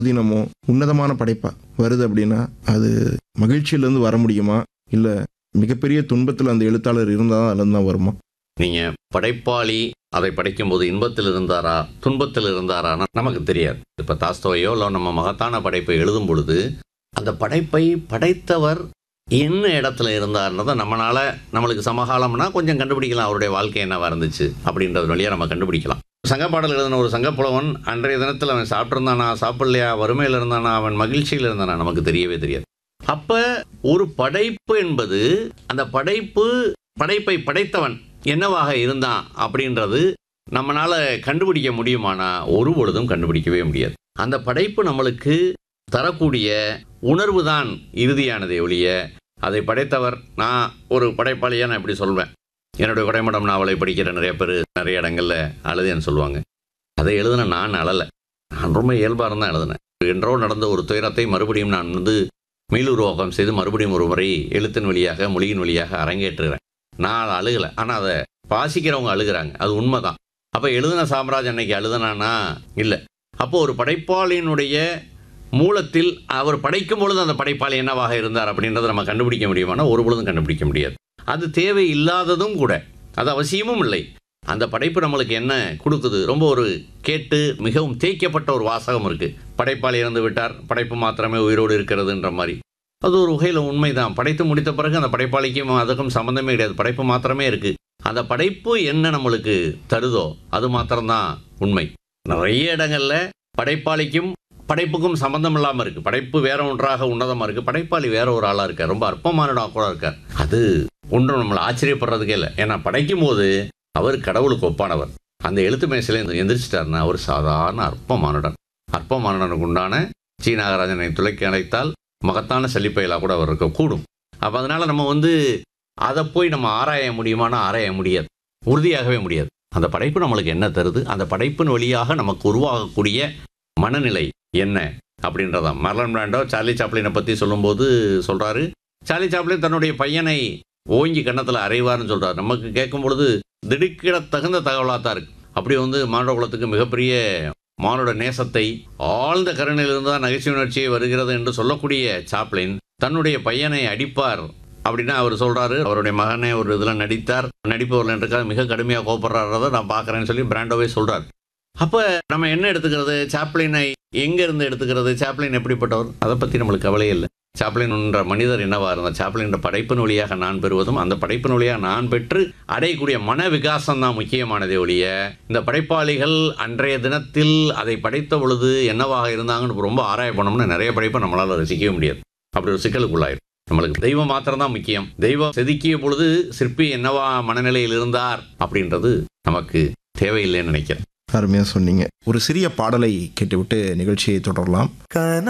தினமோ உன்னதமான படைப்பா வருது அப்படின்னா அது மகிழ்ச்சியிலேருந்து வர முடியுமா இல்லை மிகப்பெரிய துன்பத்தில் அந்த எழுத்தாளர் இருந்தால் தான் அதுலேருந்து தான் வருமா நீங்கள் படைப்பாளி அதை படிக்கும்போது இன்பத்தில் இருந்தாரா துன்பத்தில் இருந்தாரான்னா நமக்கு தெரியாது இப்போ தாஸ்தோவையோ இல்லை நம்ம மகத்தான படைப்பை எழுதும் பொழுது அந்த படைப்பை படைத்தவர் என்ன இடத்துல இருந்தார்ன்றதை நம்மளால நம்மளுக்கு சமகாலம்னா கொஞ்சம் கண்டுபிடிக்கலாம் அவருடைய வாழ்க்கை என்னவா இருந்துச்சு அப்படின்றது வழியாக நம்ம கண்டுபிடிக்கலாம் சங்கப்பாடல் எழுதின ஒரு சங்கப்புலவன் அன்றைய தினத்தில் அவன் சாப்பிட்ருந்தானா சாப்பிடலையா வறுமையில் இருந்தானா அவன் மகிழ்ச்சியில் இருந்தானா நமக்கு தெரியவே தெரியாது அப்போ ஒரு படைப்பு என்பது அந்த படைப்பு படைப்பை படைத்தவன் என்னவாக இருந்தான் அப்படின்றது நம்மளால கண்டுபிடிக்க முடியுமானா ஒரு பொழுதும் கண்டுபிடிக்கவே முடியாது அந்த படைப்பு நம்மளுக்கு தரக்கூடிய உணர்வு தான் இறுதியானதே ஒழிய அதை படைத்தவர் நான் ஒரு படைப்பாளியாக நான் இப்படி சொல்வேன் என்னுடைய குடைமடம் நாவலை படிக்கிற நிறைய பேர் நிறைய இடங்கள்ல அழுதேன்னு சொல்லுவாங்க அதை எழுதின நான் அழலை நான் ரொம்ப இயல்பாக தான் எழுதினேன் என்றோ நடந்த ஒரு துயரத்தை மறுபடியும் நான் வந்து மீளுருவாக்கம் செய்து மறுபடியும் ஒரு முறை எழுத்தின் வழியாக மொழியின் வழியாக அரங்கேற்றுகிறேன் நான் அழுகலை ஆனால் அதை வாசிக்கிறவங்க அழுகிறாங்க அது உண்மைதான் அப்போ எழுதின சாம்ராஜ் அன்னைக்கு அழுதுனானா இல்லை அப்போ ஒரு படைப்பாளியினுடைய மூலத்தில் அவர் படைக்கும் பொழுது அந்த படைப்பாளி என்னவாக இருந்தார் அப்படின்றத நம்ம கண்டுபிடிக்க முடியுமானா ஒரு பொழுதும் கண்டுபிடிக்க முடியாது அது தேவை இல்லாததும் கூட அது அவசியமும் இல்லை அந்த படைப்பு நம்மளுக்கு என்ன கொடுக்குது ரொம்ப ஒரு கேட்டு மிகவும் தேய்க்கப்பட்ட ஒரு வாசகம் இருக்கு படைப்பாளி இறந்து விட்டார் படைப்பு மாத்திரமே உயிரோடு இருக்கிறதுன்ற மாதிரி அது ஒரு வகையில் உண்மைதான் படைத்து முடித்த பிறகு அந்த படைப்பாளிக்கும் அதுக்கும் சம்மந்தமே கிடையாது படைப்பு மாத்திரமே இருக்கு அந்த படைப்பு என்ன நம்மளுக்கு தருதோ அது மாத்திரம்தான் உண்மை நிறைய இடங்கள்ல படைப்பாளிக்கும் படைப்புக்கும் சம்பந்தம் இல்லாமல் இருக்கு படைப்பு வேற ஒன்றாக உன்னதமாக இருக்கு படைப்பாளி வேற ஒரு ஆளாக இருக்கார் ரொம்ப அற்பமானடா கூட இருக்கார் அது ஒன்றும் நம்மளை ஆச்சரியப்படுறதுக்கே இல்லை ஏன்னா படைக்கும் போது அவர் கடவுளுக்கு ஒப்பானவர் அந்த எழுத்து மேசில எந்திரிச்சிட்டாருன்னா அவர் சாதாரண அற்பமானுடன் அற்பமானுடனுக்கு உண்டான சி நாகராஜனை துளைக்கி அழைத்தால் மகத்தான செழிப்பையலாக கூட அவர் இருக்கக்கூடும் அப்போ அதனால நம்ம வந்து அதை போய் நம்ம ஆராய முடியுமானா ஆராய முடியாது உறுதியாகவே முடியாது அந்த படைப்பு நம்மளுக்கு என்ன தருது அந்த படைப்பின் வழியாக நமக்கு உருவாகக்கூடிய மனநிலை என்ன அப்படின்றதான் மர்லன் பிராண்டோ சார்லி சாப்ளினை பற்றி சொல்லும்போது சொல்கிறாரு சார்லி சாப்ளின் தன்னுடைய பையனை ஓங்கி கன்னத்தில் அறைவார்னு சொல்கிறார் நமக்கு கேட்கும் பொழுது திடுக்கிட தகுந்த தகவலாக தான் இருக்கு அப்படி வந்து மானுட குலத்துக்கு மிகப்பெரிய மானுட நேசத்தை ஆழ்ந்த கருணையிலிருந்து தான் நகைச்சுவை உணர்ச்சியை வருகிறது என்று சொல்லக்கூடிய சாப்ளின் தன்னுடைய பையனை அடிப்பார் அப்படின்னா அவர் சொல்றாரு அவருடைய மகனே ஒரு இதில் நடித்தார் நடிப்பவர்கள் என்றதுக்காக மிக கடுமையாக கோபப்படுறாரதை நான் பார்க்குறேன்னு சொல்லி பிராண்டோவே சொல்றார் அப்போ நம்ம என்ன எடுத்துக்கிறது சாப்ளினை எங்கே இருந்து எடுத்துக்கிறது சாப்ளின் எப்படிப்பட்டவர் அதை பற்றி நம்மளுக்கு கவலையே இல்லை சாப்ளின் என்ற மனிதர் என்னவா இருந்தார் சாப்ளின் என்ற படைப்பின் வழியாக நான் பெறுவதும் அந்த படைப்பின் வழியாக நான் பெற்று அடையக்கூடிய மன விகாசம் தான் முக்கியமானதே ஒழிய இந்த படைப்பாளிகள் அன்றைய தினத்தில் அதை படைத்த பொழுது என்னவாக இருந்தாங்கன்னு ரொம்ப ஆராய பண்ணோம்னா நிறைய படைப்பை நம்மளால் ரசிக்கவே முடியாது அப்படி ஒரு சிக்கலுக்குள்ளாயிரும் நம்மளுக்கு தெய்வம் மாத்திரம் தான் முக்கியம் தெய்வம் செதுக்கிய பொழுது சிற்பி என்னவா மனநிலையில் இருந்தார் அப்படின்றது நமக்கு தேவையில்லைன்னு நினைக்கிறேன் அருமையாக சொன்னீங்க ஒரு சிறிய பாடலை கேட்டுவிட்டு நிகழ்ச்சியை தொடரலாம் கன